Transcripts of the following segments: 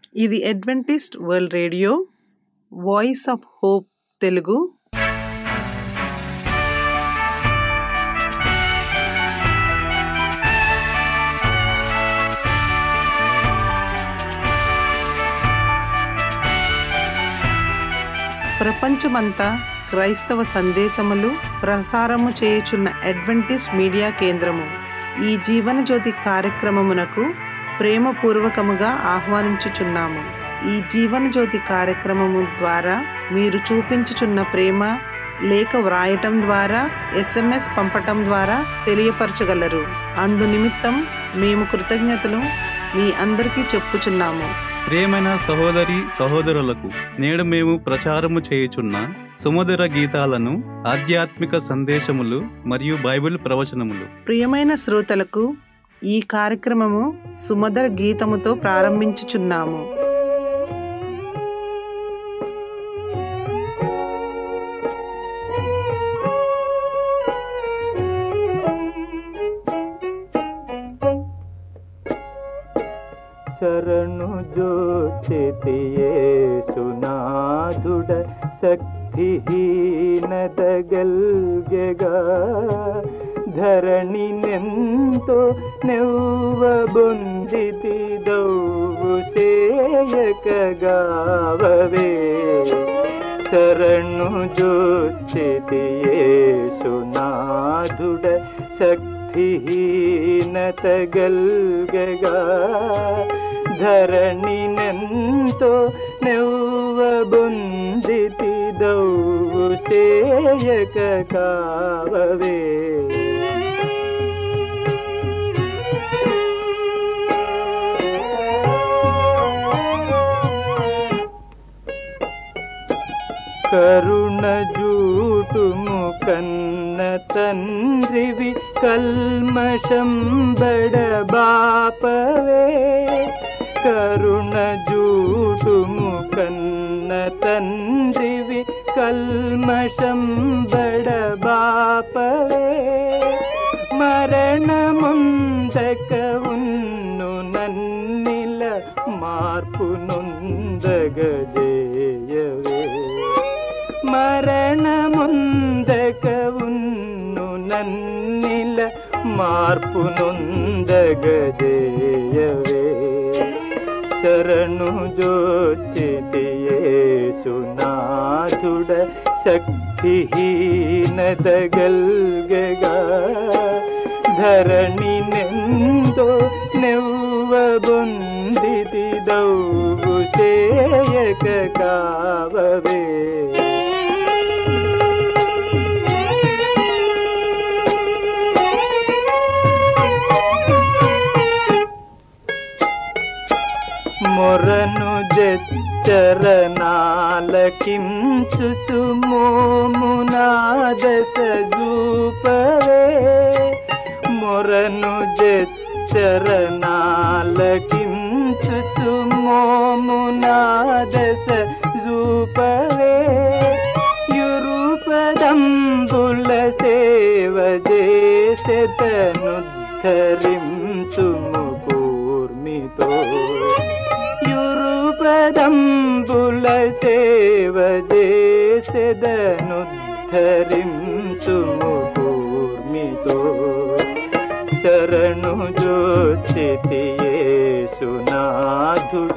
ఇది Adventist world radio voice of hope Telugu ప్రపంచమంతా క్రైస్తవ సందేశములు ప్రసారము చేయుచున్న అడ్వెంటిస్ట్ మీడియా కేంద్రము ఈ జీవన జ్యోతి కార్యక్రమమునకు ప్రేమపూర్వకముగా ఆహ్వానించుచున్నాము ఈ జీవన జ్యోతి కార్యక్రమము ద్వారా మీరు చూపించుచున్న ప్రేమ లేఖ వ్రాయటం ద్వారా ఎస్ఎంఎస్ పంపటం ద్వారా తెలియపరచగలరు అందు నిమిత్తం మేము కృతజ్ఞతలు మీ అందరికీ చెప్పుచున్నాము ప్రియమైన సహోదరి సహోదరులకు నేడు మేము ప్రచారము చేయుచున్న సుమధుర గీతాలను ఆధ్యాత్మిక సందేశములు మరియు బైబిల్ ప్రవచనములు ప్రియమైన శ్రోతలకు ఈ కార్యక్రమము సుమధుర గీతముతో ప్రారంభించుచున్నాము శరణు జోచితియేసునాథుడ శక్తిహీనదగల్గెగా ధరణి నెంతో నెవ్వబొందితి దౌవు సేయకగావవే శరణు జోచితియేసునాథుడ శక్తిహీనతగల్గగా ధరణి నెంతో నెవ్వబొందితి దౌవు సేయక కావవే కరుణ జూటుము కన్న తండ్రివి కల్మషం బడబాపవే కరుణ జూటుము కన్న తండ్రివి కల్మషం బడబాపవే మరణముందక ఉన్ను నన్నిల మార్పు నొందగజేయవే మరణముందక ఉన్ను నన్నిల మార్పు నొందగజేయవే శరణు జోచితియేసునాథుడ శక్తిహీనదగల్గగా ధరణి నెందో నెవ్వబొందితి దౌవు సేయక కావవే మొరను జచ్చరనాలకించు మోమునాదస జూపవే మొరను జచ్చరనాలకించు మోమునాదస జూపవే యురుపదంబుల సేవ చేసెతనుద్ధరించుము కూర్మితో యురుపదంబుల సేవ చేసెదనుద్ధరించుము కూర్మితో శరణు జోచితియేసునాథుడ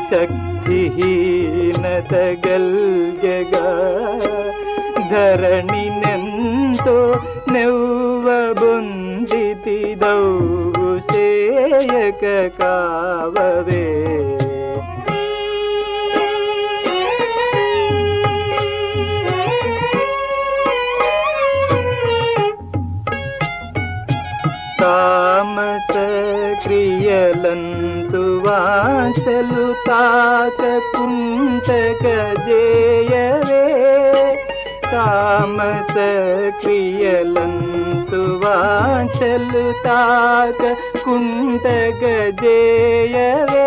శక్తిహీనతగల్గగా ధరణి నెంతో నెవ్వబొందితి దౌవు సేయక కావవే తామస క్రియలంతు వాసలు తాకకుంటక జేయవే తామస క్రియలంతు వాచలు తాకకుంటక జేయవే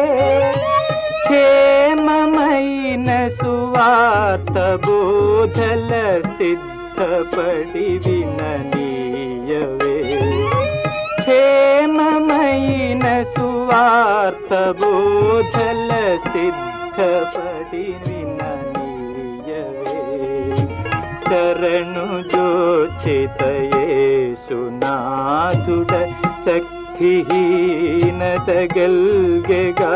క్షేమమైన సువార్త బోధల సిద్ధపడి విననీయవే క్షేమమైన సువార్త బోధల సిద్ధపడి విననీయవే శరణు జోచితయేసునాథుడ శక్తిహీనత గల్గెగా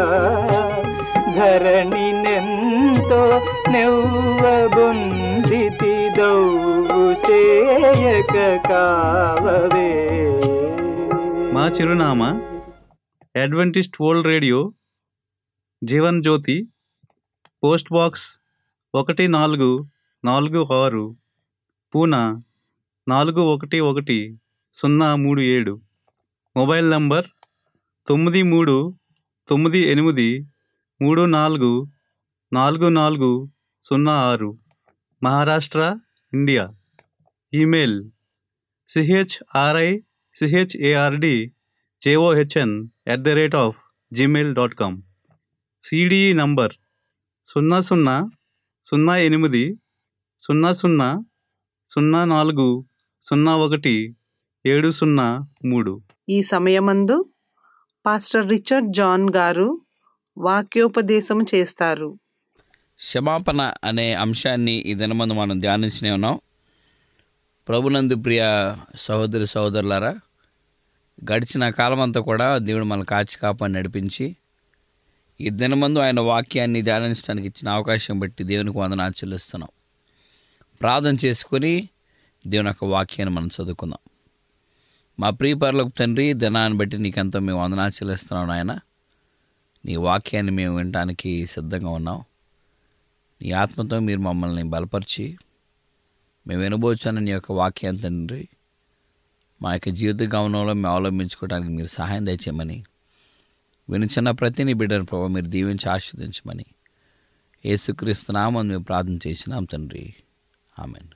ధరణి నెంతో నెవ్వబొందితి దౌవు సేయక కావవే మా చిరునామా Adventist world radio Jeevan Jyothi post box ఒకటి నాలుగు నాలుగు ఆరు పూనా నాలుగు ఒకటి ఒకటి సున్నా మూడు ఏడు మొబైల్ నంబర్ తొమ్మిది మూడు తొమ్మిది ఎనిమిది మూడు నాలుగు నాలుగు నాలుగు సున్నా ఆరు Maharashtra India email CHRI CHARD JOHN at the rate of Gmail dot com CDE number సున్నా సున్నా సున్నా ఎనిమిది సున్నా సున్నా సున్నా నాలుగు సున్నా ఒకటి ఏడు సున్నా మూడు ఈ సమయమందు పాస్టర్ రిచర్డ్ జాన్ గారు వాక్యోపదేశం చేస్తారు క్షమాపణ అనే అంశాన్ని ఈ దినమందు మనం ధ్యానించనే ఉన్నాం ప్రభునందు ప్రియ సహోదరి సహోదరులారా గడిచిన కాలమంతా కూడా దేవుడు మన కాచి కాపాడి నడిపించి ఈ దినమందు ఆయన వాక్యాన్ని ధ్యానించడానికి ఇచ్చిన అవకాశం బట్టి దేవునికి వందనాలు చెల్లిస్తున్నాం ప్రార్థన చేసుకొని దేవుని యొక్క వాక్యాన్ని మనం చదువుకుందాం మా ప్రియపరులకు తండ్రి ఈ దినాన్ని బట్టి నీకెంతో మేము వందనాలు చెల్లిస్తున్నాం నాయన నీ వాక్యాన్ని మేము వినటానికి సిద్ధంగా ఉన్నాం నీ ఆత్మతో మీరు మమ్మల్ని బలపరిచి మేము వినబోచాను నీ యొక్క వాక్యం తండ్రి మా యొక్క జీవిత గమనంలో మేము అవలంబించుకోవడానికి మీరు సహాయం దయచేయమని వినుచున్న ప్రతి నీ బిడ్డను ప్రభావ మీరు దీవించి ఆస్వాదించమని యేసుక్రీస్తు నామం మేము ప్రార్థన చేసినాం తండ్రి ఆమెన్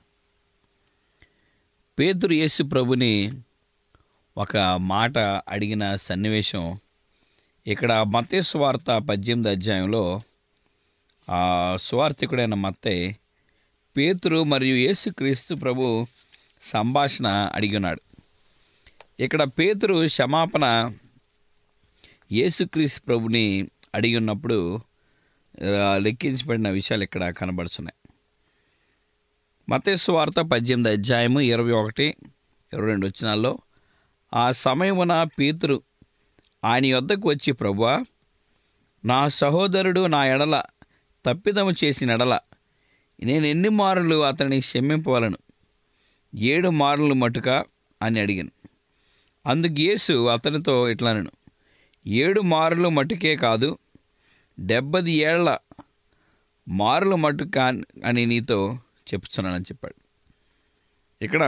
పేతురు యేసు ప్రభుని ఒక మాట అడిగిన సన్నివేశం ఇక్కడ మతేసు వార్త పద్దెనిమిది అధ్యాయంలో ఆ సువార్థికుడైన మత్తయ్య పేతురు మరియు యేసుక్రీస్తు ప్రభు సంభాషణ అడిగి ఉన్నాడు ఇక్కడ పేతురు క్షమాపణ యేసుక్రీస్తు ప్రభుని అడిగి ఉన్నప్పుడు ఆ, లెక్కించబడిన విషయాలు ఇక్కడ కనబడుతున్నాయి మతేసు వార్త పద్దెనిమిది అధ్యాయము ఇరవై ఒకటి ఇరవై రెండు వచ్చినాల్లో ఆ సమయమున పేతురు ఆయన యొద్దకు వచ్చి ప్రభువా నా సహోదరుడు నా ఎడల తప్పిదము చేసిన ఎడల నేను ఎన్ని మారులు అతన్ని క్షమింపవలను ఏడు మారులు మటుక అని అడిగాను అందుకు యేసు అతనితో ఇట్లనను ఏడు మారులు మటుకే కాదు డెబ్బది ఏళ్ల మారులు మటుక అని నీతో చెప్తున్నానని చెప్పాడు ఇక్కడ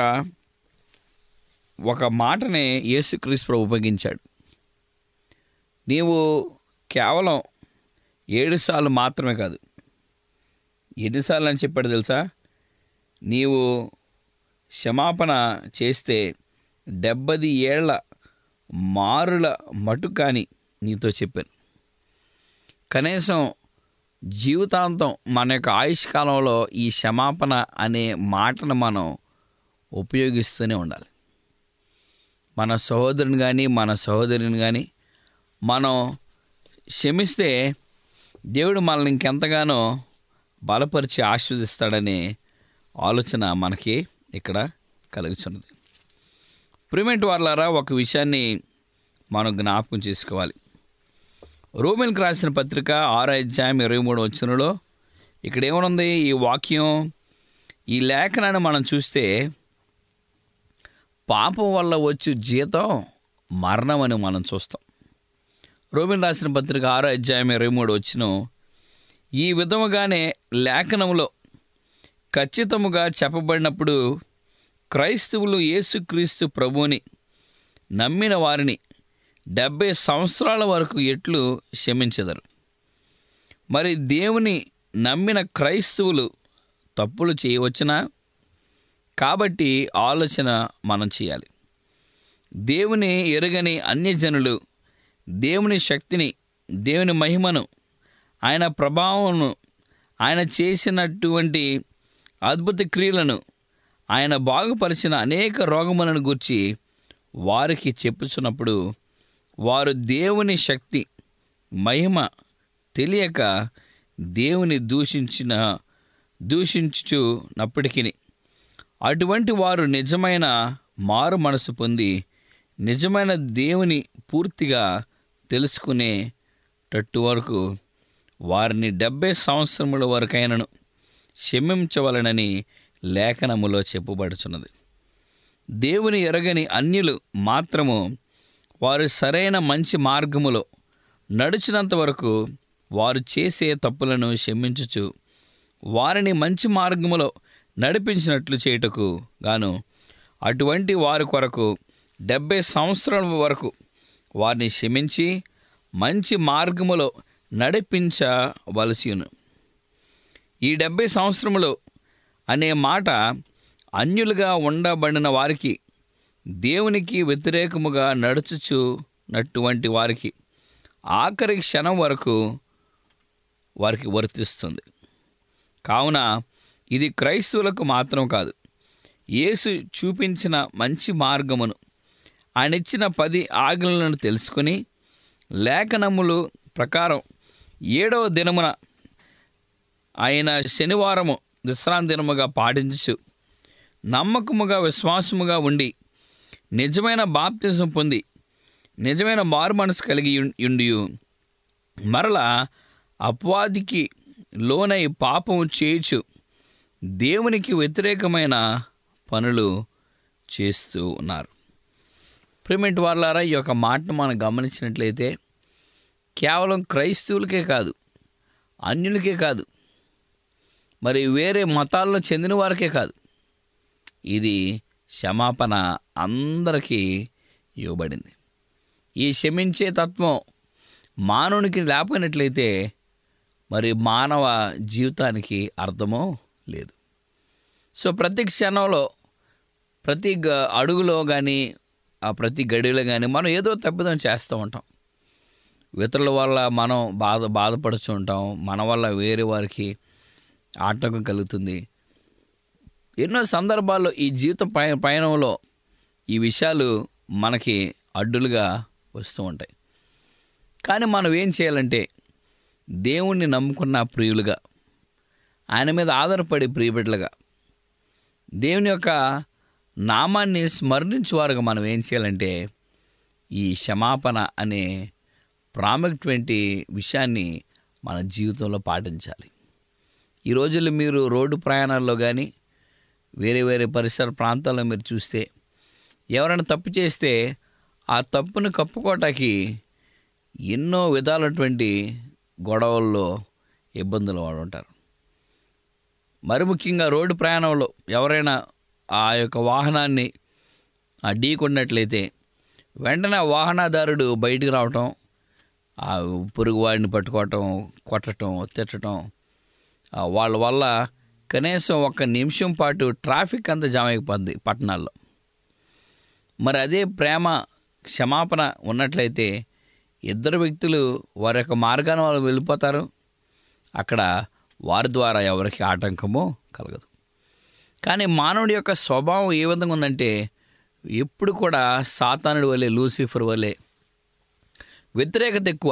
ఒక మాటనే యేసుక్రీస్తు ప్రభు ఉపయోగించాడు నీవు కేవలం ఏడు సార్లు మాత్రమే కాదు ఎన్నిసార్లు అని చెప్పాడు తెలుసా నీవు క్షమాపణ చేస్తే డెబ్బది ఏళ్ల మారుల మటుకాని నీతో చెప్పాను కనీసం జీవితాంతం మన యొక్క ఆయుష్ కాలంలో ఈ క్షమాపణ అనే మాటను మనం ఉపయోగిస్తూనే ఉండాలి మన సహోదరుని కానీ మన సహోదరుని కానీ మనం క్షమిస్తే దేవుడు మనల్ని ఇంకెంతగానో బలపరిచి ఆస్వాదిస్తాడనే ఆలోచన మనకి ఇక్కడ కలుగుతున్నది ప్రిమెంట్ వాళ్ళారా ఒక విషయాన్ని మనం జ్ఞాపకం చేసుకోవాలి రోమిల్కి రాసిన పత్రిక ఆరో అధ్యాయం ఇరవై మూడు వచ్చినలో ఇక్కడ ఏమనుంది ఈ వాక్యం ఈ లేఖనాన్ని మనం చూస్తే పాపం వల్ల వచ్చు జీతం మరణం అని మనం చూస్తాం రోమిన్ రాసిన పత్రిక ఆరో అధ్యాయం ఇరవై మూడు వచ్చిన ఈ విధముగానే లేఖనంలో ఖచ్చితముగా చెప్పబడినప్పుడు క్రైస్తవులు యేసుక్రీస్తు ప్రభువుని నమ్మిన వారిని డెబ్బై సంవత్సరాల వరకు ఎట్లు క్షమించెదరు మరి దేవుని నమ్మిన క్రైస్తవులు తప్పులు చేయవచ్చునా కాబట్టి ఆలోచన మనం చేయాలి దేవుని ఎరగని అన్యజనులు దేవుని శక్తిని దేవుని మహిమను ఆయన ప్రభావమును ఆయన చేసినటువంటి అద్భుత క్రియలను ఆయన బాగుపరిచిన అనేక రోగములను గూర్చి వారికి చెప్పుచున్నప్పుడు వారు దేవుని శక్తి మహిమ తెలియక దేవుని దూషించిన దూషించుచున్నప్పటికీ అటువంటి వారు నిజమైన మారు మనసు పొంది నిజమైన దేవుని పూర్తిగా తెలుసుకునేటట్టు వరకు వారిని డెబ్బై సంవత్సరముల వరకైనను క్షమించవలనని లేఖనములో చెప్పబడుచున్నది దేవుని ఎరగని అన్యులు మాత్రము వారు సరైన మంచి మార్గములో నడిచినంత వరకు వారు చేసే తప్పులను క్షమించుచు వారిని మంచి మార్గములో నడిపించినట్లు చేయుటకు గాను అటువంటి వారి కొరకు డెబ్బై సంవత్సరాల వరకు వారిని క్షమించి మంచి మార్గములో నడిపించవలసిను ఈ డెబ్బై సంవత్సరములు అనే మాట అన్యులుగా ఉండబడిన వారికి దేవునికి వ్యతిరేకముగా నడుచుచున్నటువంటి వారికి ఆఖరి క్షణం వరకు వారికి వర్తిస్తుంది కావున ఇది క్రైస్తవులకు మాత్రం కాదు యేసు చూపించిన మంచి మార్గమును ఆయన ఇచ్చిన పది ఆజ్ఞలను తెలుసుకుని లేఖనములు ప్రకారం ఏడవ దినమున ఆయన శనివారము విశ్రాంతి దినముగా పాటించు నమ్మకముగా విశ్వాసముగా ఉండి నిజమైన బాప్తిజం పొంది నిజమైన మారు మనసు కలిగి ఉం- ఉండి మరలా అపవాదికి లోనై పాపం చేయుచు దేవునికి వ్యతిరేకమైన పనులు చేస్తూ ఉన్నారు ప్రిమెంట్ వాళ్ళారా ఈ యొక్క మాటను మనం గమనించినట్లయితే కేవలం క్రైస్తవులకే కాదు అన్యులకే కాదు మరి వేరే మతాల్లో చెందిన వారికే కాదు ఇది క్షమాపణ అందరికీ ఇవ్వబడింది ఈ క్షమించే తత్వం మానవునికి లేకపోయినట్లయితే మరి మానవ జీవితానికి అర్థమో లేదు సో ప్రతి క్షణంలో ప్రతి గ- అడుగులో కానీ ఆ ప్రతి గడిలో కానీ మనం ఏదో తప్పిదం చేస్తూ ఉంటాం ఇతరుల వల్ల మనం బాధ బాధపడుతూ ఉంటాం మన వల్ల వేరే వారికి ఆటంకం కలుగుతుంది ఎన్నో సందర్భాల్లో ఈ జీవిత పయ పయనంలో ఈ విషయాలు మనకి అడ్డులుగా వస్తూ ఉంటాయి కానీ మనం ఏం చేయాలంటే దేవుణ్ణి నమ్ముకున్న ప్రియులుగా ఆయన మీద ఆధారపడి ప్రియబిడ్డలుగా దేవుని యొక్క నామాన్ని స్మరించువారుగా మనం ఏం చేయాలంటే ఈ క్షమాపణ అనే ప్రాముఖ్యమైన విషయాన్ని మన జీవితంలో పాటించాలి ఈ రోజుల్లో మీరు రోడ్డు ప్రయాణాల్లో కానీ వేరే వేరే పరిసర ప్రాంతాల్లో మీరు చూస్తే ఎవరైనా తప్పు చేస్తే ఆ తప్పును కప్పుకోవటానికి ఎన్నో విధాలైనటువంటి గొడవల్లో ఇబ్బందులు వాడు ఉంటారు మరి ముఖ్యంగా రోడ్డు ప్రయాణంలో ఎవరైనా ఆ యొక్క వాహనాన్ని ఆ ఢీకొన్నట్లయితే వెంటనే ఆ వాహనదారుడు బయటికి రావటం ఆ పొరుగు వాడిని పట్టుకోవటం కొట్టడం తిట్టడం ఆ వాళ్ళ వల్ల కనీసం ఒక నిమిషం పాటు ట్రాఫిక్ అంతా జామ్ అయిపోద్ది పట్టణాల్లో మరి అదే ప్రేమ క్షమాపణ ఉన్నట్లయితే ఇద్దరు వ్యక్తులు వారి యొక్క మార్గాన్ని వాళ్ళు వెళ్ళిపోతారు అక్కడ వారి ద్వారా ఎవరికి ఆటంకమో కలగదు కానీ మానవుడి యొక్క స్వభావం ఏ విధంగా ఉందంటే ఎప్పుడు కూడా సాతానుడి వలె లూసిఫర్ వలె వ్యతిరేకత ఎక్కువ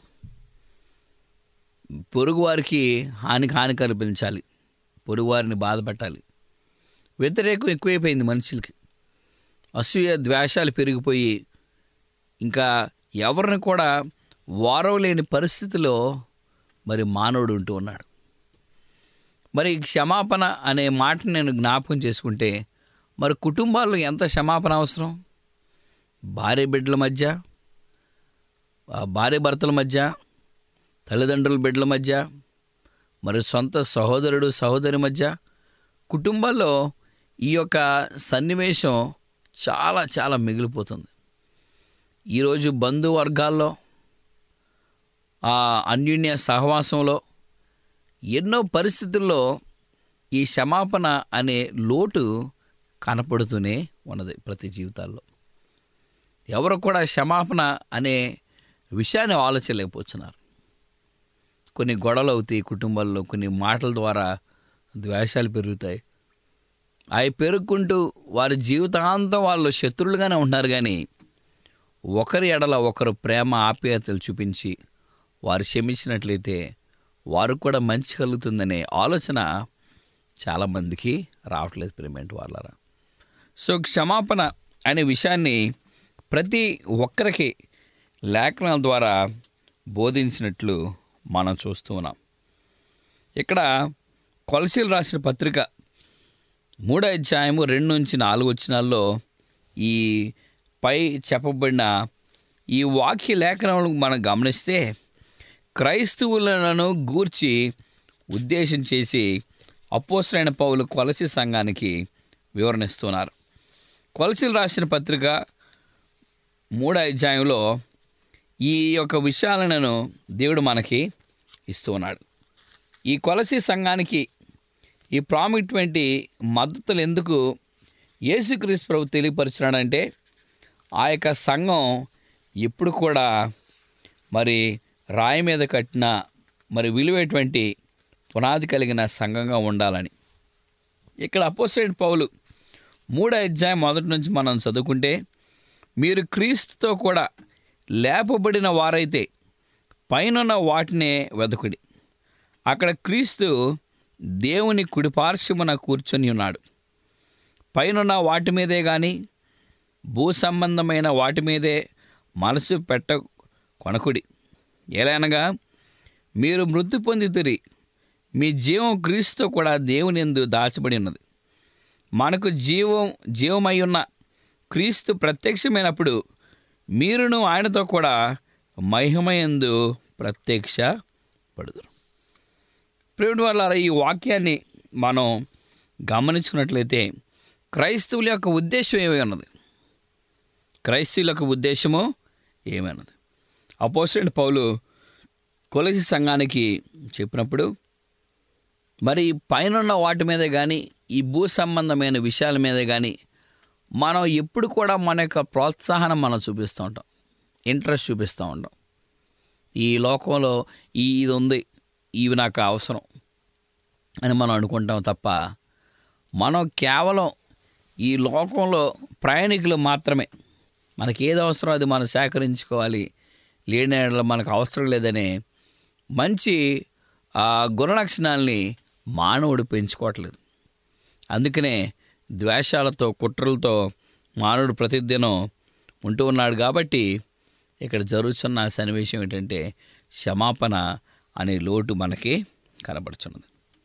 పొరుగువారికి హాని హాని కల్పించాలి పొరుగువారిని బాధ పెట్టాలి వ్యతిరేకం ఎక్కువైపోయింది మనుషులకి అసూయ ద్వేషాలు పెరిగిపోయి ఇంకా ఎవరిని కూడా వారవలేని పరిస్థితిలో మరి మానవుడు ఉంటూ ఉన్నాడు మరి ఈ క్షమాపణ అనే మాటను నేను జ్ఞాపకం చేసుకుంటే మరి కుటుంబాల్లో ఎంత క్షమాపణ అవసరం భార్య బిడ్డల మధ్య ఆ భార్య భర్తల మధ్య తల్లిదండ్రుల బిడ్డల మధ్య మరి సొంత సహోదరుడు సహోదరి మధ్య కుటుంబాల్లో ఈ యొక్క సన్నివేశం చాలా చాలా మిగిలిపోతుంది ఈరోజు బంధువర్గాల్లో ఆ అన్యోన్య సహవాసంలో ఎన్నో పరిస్థితుల్లో ఈ క్షమాపణ అనే లోటు కనపడుతూనే ఉన్నది ప్రతి జీవితాల్లో ఎవరు కూడా క్షమాపణ అనే విషయాన్ని ఆలోచించలేకపోతున్నారు కొన్ని గొడవలు అవుతాయి కుటుంబాల్లో కొన్ని మాటల ద్వారా ద్వేషాలు పెరుగుతాయి అవి పెరుగుకుంటూ వారి జీవితాంతం వాళ్ళు శత్రువులుగానే ఉంటున్నారు కానీ ఒకరి ఎడల ఒకరు ప్రేమ ఆప్యాయతలు చూపించి వారు క్షమించినట్లయితే వారు కూడా మంచి కలుగుతుందనే ఆలోచన చాలామందికి రావట్లేదు ప్రేమేంటి వాళ్ళరా సో క్షమాపణ అనే విషయాన్ని ప్రతి ఒక్కరికి లేఖనాల ద్వారా బోధించినట్లు మనం చూస్తూ ఉన్నాం ఇక్కడ కొలసీలు రాసిన పత్రిక మూడో అధ్యాయము రెండు నుంచి నాలుగు వచ్చినాల్లో ఈ పై చెప్పబడిన ఈ వాక్య లేఖనములను మనం గమనిస్తే క్రైస్తవులను గూర్చి ఉద్దేశం చేసి అపోసరైన పౌలు కొలసి సంఘానికి వివరణిస్తున్నారు కొలసీలు రాసిన పత్రిక మూడో అధ్యాయంలో ఈ యొక్క విషయాలను దేవుడు మనకి ఇస్తూ ఉన్నాడు ఈ కొలసి సంఘానికి ఈ ప్రాముఖ్యమైన మద్దతులు ఎందుకు యేసుక్రీస్తు ప్రభు తెలియపరిచినాడంటే ఆ యొక్క సంఘం ఎప్పుడు కూడా మరి రాయి మీద కట్టిన మరి విలువైనటువంటి పునాది కలిగిన సంఘంగా ఉండాలని ఇక్కడ అపోసైడ్ పౌలు మూడో అధ్యాయం మొదటి నుంచి మనం చదువుకుంటే మీరు క్రీస్తుతో కూడా లేపబడిన వారైతే పైనున్న వాటినే వెదకుడి అక్కడ క్రీస్తు దేవుని కుడిపార్శ్వమున కూర్చొని ఉన్నాడు పైనున్న వాటి మీదే కానీ భూ సంబంధమైన వాటి మీదే మనసు పెట్ట కొనకుడి ఎలానగా మీరు మృతి పొందితిరి మీ జీవం క్రీస్తు కూడా దేవుని ఎందు దాచబడి ఉన్నది మనకు జీవం జీవమై ఉన్న క్రీస్తు ప్రత్యక్షమైనప్పుడు మీరును ఆయనతో కూడా మహిమయందు ప్రత్యక్ష పడుదురు ప్రేమిటి వాళ్ళ ఈ వాక్యాన్ని మనం గమనించుకున్నట్లయితే క్రైస్తవుల యొక్క ఉద్దేశం ఏమై ఉన్నది క్రైస్తవుల యొక్క ఉద్దేశము ఏమైనది అపోజిట్ పౌలు కొలసి సంఘానికి చెప్పినప్పుడు మరి పైనున్న వాటి మీద కానీ ఈ భూ సంబంధమైన విషయాల మీద కానీ మనం ఎప్పుడు కూడా మన యొక్క ప్రోత్సాహనం మనం చూపిస్తూ ఉంటాం ఇంట్రెస్ట్ చూపిస్తూ ఉంటాం ఈ లోకంలో ఈ ఇది ఉంది ఇవి నాకు అవసరం అని మనం అనుకుంటాం తప్ప మనం కేవలం ఈ లోకంలో ప్రయాణికులు మాత్రమే మనకి ఏది అవసరం అది మనం సేకరించుకోవాలి లేని యెడల మనకు అవసరం లేదనే మంచి ఆ గుణలక్షణాలని మానవుడు పెంచుకోవట్లేదు అందుకనే ద్వేషాలతో కుట్రలతో మానవుడు ప్రతిదినం ఉంటూ ఉన్నాడు కాబట్టి ఇక్కడ జరుగుతున్న సన్నివేశం ఏంటంటే క్షమాపణ అనే లోటు మనకి కనబడుతున్నది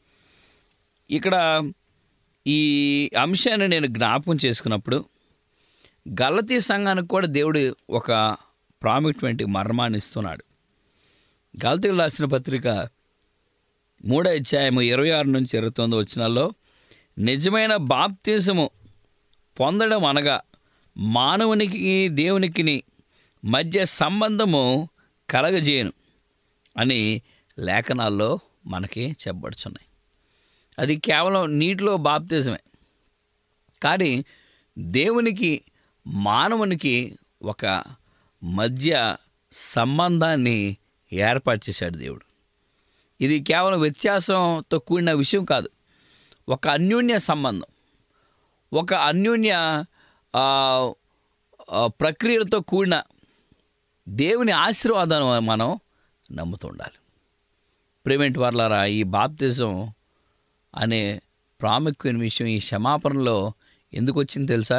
ఇక్కడ ఈ అంశాన్ని నేను జ్ఞాపకం చేసుకున్నప్పుడు గలతీ సంఘానికి కూడా దేవుడు ఒక ప్రాముఖ్యమైన మర్మాన్ని ఇస్తున్నాడు గలతీలు రాసిన పత్రిక మూడో అధ్యాయము ఇరవై ఆరు నుంచి ఇరవై తొమ్మిది వచ్చినాల్లో నిజమైన బాప్తీసము పొందడం అనగా మానవునికి దేవునికి మధ్య సంబంధము కలగజేయను అని లేఖనాల్లో మనకి చెప్పబడుచున్నాయి అది కేవలం నీటిలో బాప్తిజమే కానీ దేవునికి మానవునికి ఒక మధ్య సంబంధాన్ని ఏర్పాటు చేశాడు దేవుడు ఇది కేవలం వ్యత్యాసంతో కూడిన విషయం కాదు ఒక అన్యోన్య సంబంధం ఒక అన్యోన్య ఆ, ఆ, ప్రక్రియలతో కూడిన దేవుని ఆశీర్వాదాన్ని మనం నమ్ముతూ ఉండాలి ప్రేమేంటి వర్లారా ఈ బాప్తిజం అనే ప్రాముఖ్యమైన విషయం ఈ క్షమాపణలో ఎందుకు వచ్చింది తెలుసా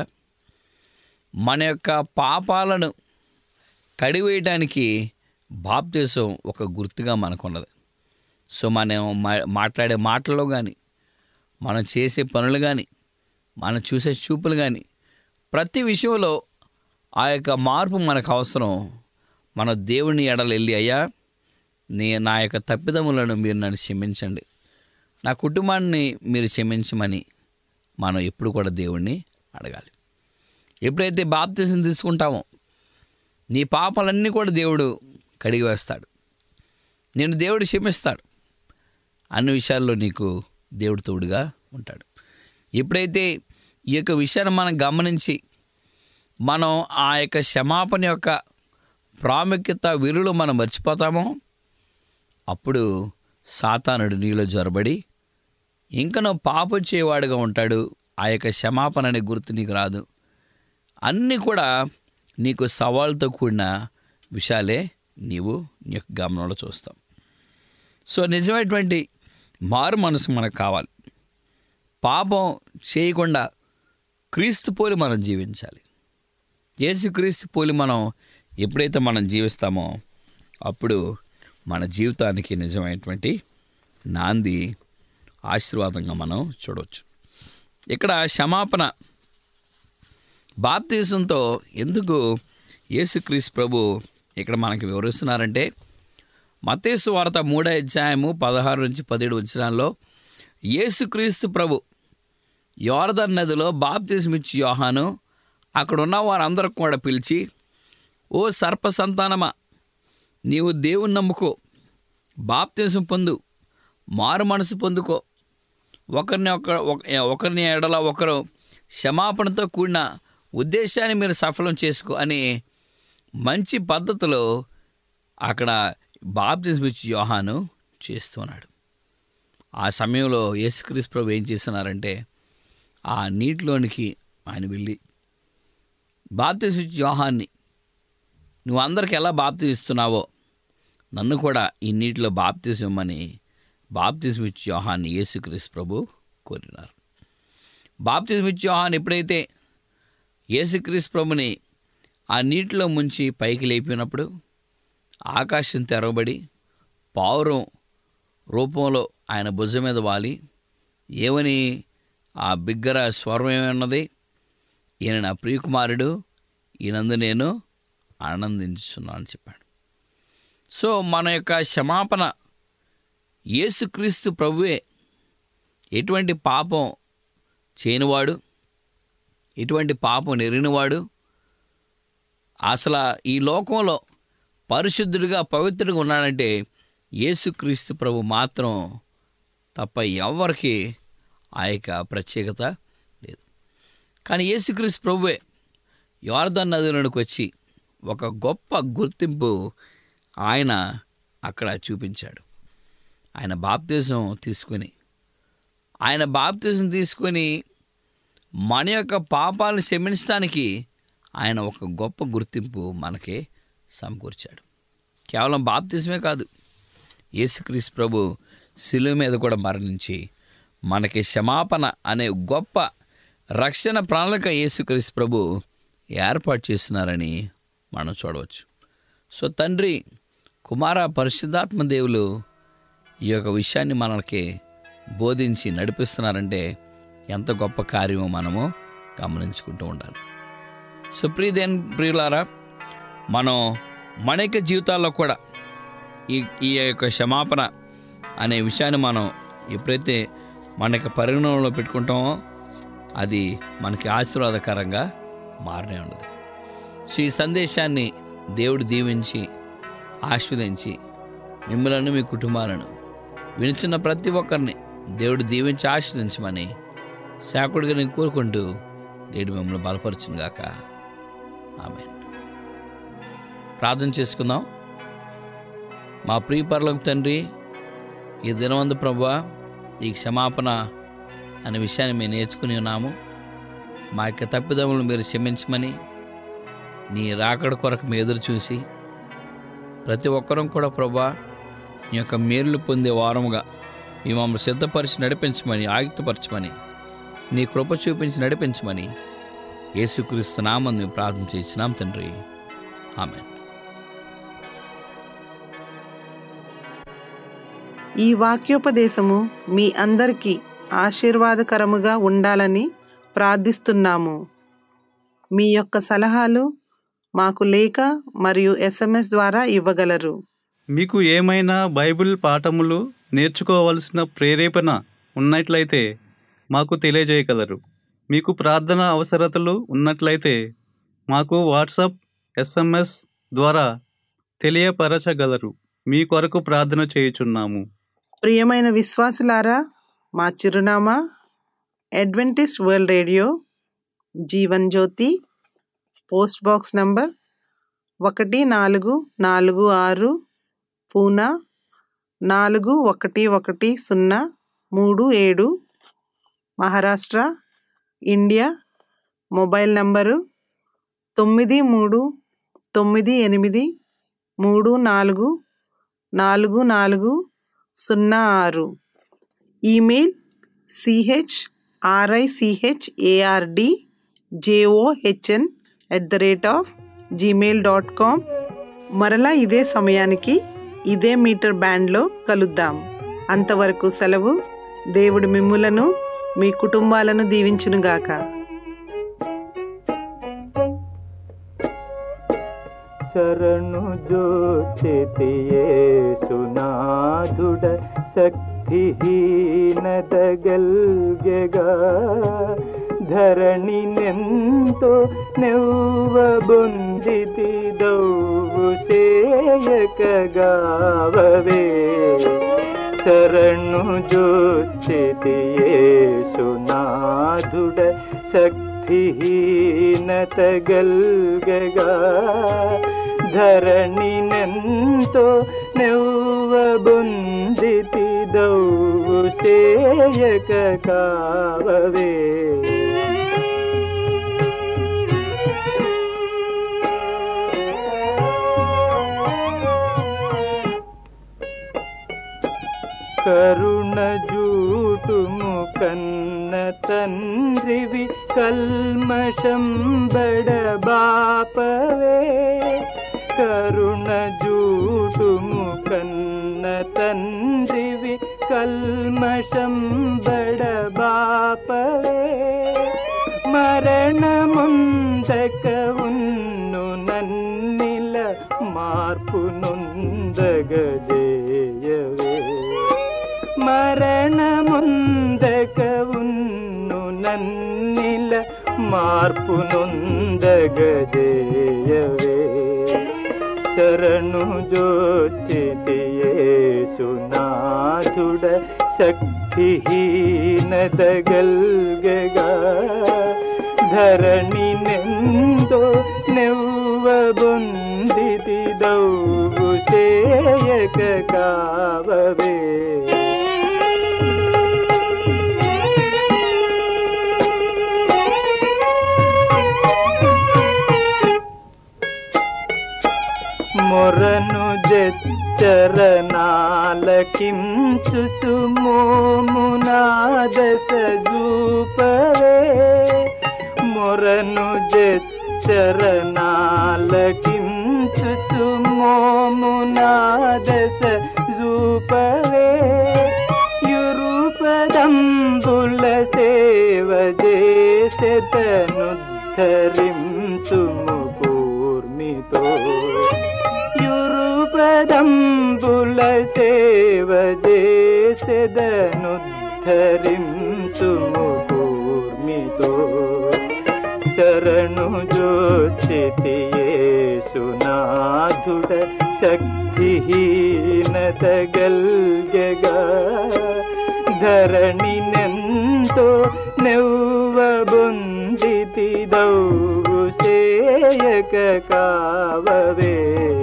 మన యొక్క పాపాలను కడివేయడానికి బాప్తిజం ఒక గుర్తుగా మనకున్నది సో మనం మా- మాట్లాడే మాటల్లో కానీ మనం చేసే పనులు కానీ మనం చూసే చూపులు కానీ ప్రతి విషయంలో ఆ యొక్క మార్పు మనకు అవసరం మన దేవుని ఎడలు వెళ్ళి అయ్యా నీ నా యొక్క తప్పిదములను మీరు నన్ను క్షమించండి నా కుటుంబాన్ని మీరు క్షమించమని మనం ఎప్పుడు కూడా దేవుణ్ణి అడగాలి ఎప్పుడైతే బాప్తీసం తీసుకుంటామో నీ పాపాలన్నీ కూడా దేవుడు కడిగి వేస్తాడు నేను దేవుడు క్షమిస్తాడు అన్ని విషయాల్లో నీకు దేవుడు తోడుగా ఉంటాడు ఎప్పుడైతే ఈ యొక్క విషయాన్ని మనం గమనించి మనం ఆ యొక్క క్షమాపణ యొక్క ప్రాముఖ్యత విలువలు మనం మర్చిపోతామో అప్పుడు సాతానుడు నీలో జ్వరబడి ఇంకా నువ్వు పాపం చేయవాడుగా ఉంటాడు ఆ యొక్క క్షమాపణ అనే గుర్తు నీకు రాదు అన్నీ కూడా నీకు సవాళ్ళతో కూడిన విషయాలే నీవు నీ యొక్క గమనంలో చూస్తావు సో నిజమైనటువంటి మారు మనసు మనకు కావాలి పాపం చేయకుండా క్రీస్తు పోలి మనం జీవించాలి యేసు క్రీస్తు పోలి మనం ఎప్పుడైతే మనం జీవిస్తామో అప్పుడు మన జీవితానికి నిజమైనటువంటి నాంది ఆశీర్వాదంగా మనం చూడవచ్చు ఇక్కడ క్షమాపణ బాప్తీసంతో ఎందుకు యేసుక్రీస్తు ప్రభు ఇక్కడ మనకి వివరిస్తున్నారంటే మతేసు వార్త మూడో అధ్యాయము పదహారు నుంచి పదిహేడు వచ్చినాల్లో యేసుక్రీస్తు ప్రభు యోర్దన్ నదిలో బాప్తీసం ఇచ్చి యోహాను అక్కడ ఉన్న వారందరూ కూడా పిలిచి ఓ సర్ప సంతానమా నీవు దేవుని నమ్ముకో బాప్తీసం పొందు మారు మనసు పొందుకో ఒకరిని ఒక ఒక- ఒకరిని ఎడల ఒకరు క్షమాపణతో కూడిన ఉద్దేశాన్ని మీరు సఫలం చేసుకో అని మంచి పద్ధతిలో అక్కడ బాప్తిజం ఇచ్చి యోహాను చేస్తున్నాడు ఆ సమయంలో యేసుక్రీస్తు ప్రభు ఏం చేస్తున్నారంటే ఆ నీటిలోనికి ఆయన వెళ్ళి బాప్తిజం ఇచ్చి యోహాన్ని నువ్వు అందరికి ఎలా బాప్తిజం ఇస్తున్నావో నన్ను కూడా ఈ నీటిలో బాప్తిజం ఇమ్మని బాప్తిజం ఇచ్చి యోహాన్ని యేసుక్రీస్తు ప్రభు కోరినారు బాప్తిజం ఇచ్చి యోహాన్ ఎప్పుడైతే యేసుక్రీస్తు ప్రభుని ఆ నీటిలో ముంచి పైకి లేపినప్పుడు ఆకాశం తెరవబడి పావురం రూపంలో ఆయన భుజం మీద వాలి ఏమని ఆ బిగ్గర స్వరం ఏమన్నది ఈయన నా ప్రియకుమారుడు ఈయనందు నేను ఆనందించున్నాను అని చెప్పాడు సో మన యొక్క క్షమాపణ యేసుక్రీస్తు ప్రభువే ఎటువంటి పాపం చేయనివాడు ఎటువంటి పాపం నెరిగినవాడు అసలు ఈ లోకంలో పరిశుద్ధుడిగా పవిత్రుడిగా ఉన్నాడంటే యేసుక్రీస్తు ప్రభు మాత్రం తప్ప ఎవరికి ఆ యొక్క ప్రత్యేకత లేదు కానీ యేసుక్రీస్తు ప్రభువే యోర్ధన్ నదిలోనికి వచ్చి ఒక గొప్ప గుర్తింపు ఆయన అక్కడ చూపించాడు ఆయన బాప్తీసం తీసుకొని ఆయన బాప్తీసం తీసుకొని మన యొక్క పాపాలను క్షమించడానికి ఆయన ఒక గొప్ప గుర్తింపు మనకి సమకూర్చాడు కేవలం బాప్తిజమే కాదు యేసుక్రీస్తు ప్రభు శిలువ మీద కూడా మరణించి మనకి క్షమాపణ అనే గొప్ప రక్షణ ప్రణాళిక యేసుక్రీస్తు ప్రభు ఏర్పాటు చేస్తున్నారని మనం చూడవచ్చు సో తండ్రి కుమార పరిశుద్ధాత్మ దేవులు ఈ యొక్క విషయాన్ని మనకి బోధించి నడిపిస్తున్నారంటే ఎంత గొప్ప కార్యమో మనము గమనించుకుంటూ ఉండాలి సో ప్రియదేన్ ప్రియులారా మనం మన యొక్క జీవితాల్లో కూడా ఈ ఈ యొక్క క్షమాపణ అనే విషయాన్ని మనం ఎప్పుడైతే మన యొక్క పరిగణనలో పెట్టుకుంటామో అది మనకి ఆశీర్వాదకరంగా మారనే ఉండదు సో ఈ సందేశాన్ని దేవుడు దీవించి ఆస్వాదించి మిమ్మల్ని మీ కుటుంబాలను వినిచిన ప్రతి ఒక్కరిని దేవుడు దీవించి ఆస్వాదించమని శాకుడిగా నేను కోరుకుంటూ దేవుడు మిమ్మల్ని బలపరచును గాక ఆమె ప్రార్థన చేసుకుందాం మా ప్రియ పరలోక తండ్రి ఈ దినవంద ప్రభా ఈ క్షమాపణ అనే విషయాన్ని మేము నేర్చుకుని ఉన్నాము మా యొక్క తప్పిదములను మీరు క్షమించమని నీ రాకడ కొరకు మీ ఎదురు చూసి ప్రతి ఒక్కరం కూడా ప్రభా నీ యొక్క మేలు పొందే వారముగా మీ మమ్మల్ని సిద్ధపరిచి నడిపించమని ఆయుక్తపరచమని నీ కృప చూపించి నడిపించమని యేసుక్రీస్తు నామం మేము ప్రార్థన చేసినాం తండ్రి ఆమె ఈ వాక్యోపదేశము మీ అందరికీ ఆశీర్వాదకరముగా ఉండాలని ప్రార్థిస్తున్నాము మీ యొక్క సలహాలు మాకు లేఖ మరియు ఎస్ఎంఎస్ ద్వారా ఇవ్వగలరు మీకు ఏమైనా బైబిల్ పాఠములు నేర్చుకోవలసిన ప్రేరేపణ ఉన్నట్లయితే మాకు తెలియజేయగలరు మీకు ప్రార్థన అవసరతలు ఉన్నట్లయితే మాకు వాట్సాప్ ఎస్ఎంఎస్ ద్వారా తెలియపరచగలరు మీ కొరకు ప్రార్థన చేయుచున్నాము ప్రియమైన విశ్వాసులారా మా చిరునామా Adventist world radio Jeevan Jyothi post box number ఒకటి నాలుగు నాలుగు ఆరు పూనా నాలుగు ఒకటి ఒకటి సున్నా మూడు ఏడు మహారాష్ట్ర ఇండియా మొబైల్ నంబరు తొమ్మిది మూడు తొమ్మిది ఎనిమిది మూడు నాలుగు నాలుగు నాలుగు సున్నా ఆరు email CH RICH ARD JOHN at the rate of Gmail dot com మరలా ఇదే సమయానికి ఇదే మీటర్ బ్యాండ్లో కలుద్దాం అంతవరకు సెలవు దేవుడు మిమ్ములను మీ కుటుంబాలను దీవించునుగాక శరణు జోచితియే సునాథుడ శక్తిహీనదగల్గెగా ధరణి నెంతో నెవ్వ బొందితి దౌవు సేయకగావవే శరణు జోచితియే సునాథుడ శక్తిహీనతగల్గగా ధరణి నెంతో నెవ్వ బొందితి దౌవు సేయక కావవే కరుణ జూటుము కన్న తండ్రివి కల్మషం బడబాపవే కరుణ జూటుము కన్న తండ్రివి కల్మషం బడబాపవే మరణముందక ఉన్ను నన్నిల మార్పు నొందగజేయవే మరణముందక ఉన్ను నన్నిల మార్పు నొందగజేయవే శరణు జోచితియే సునాథుడ శక్తిహీనదగల్గగా ధరణి నెందో నెవ్వ బొందితి దౌవు సేయక కావవే మొరను జచ్చరనాలకించు సుమోమునాదశ జూపవే మొరను జచ్చరనాలకించు సుమోమునాదశ జూపవే యురుపదంబుల సేవ చేసెతనుద్ధరించుము కూర్మితో యురుపదంబుల సేవ చేసెదనుద్ధరించుము కూర్మితో శరణు జోచితియే సునాథుడ శక్తిహీనతగల్గగా ధరణి నెంతో నెవ్వ బొందితి దౌవు సేయక కావవే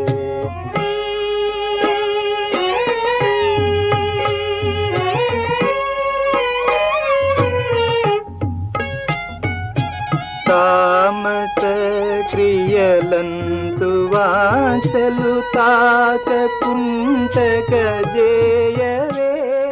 తామస క్రియలంతు వాసలు తాక కుంటక జేయవే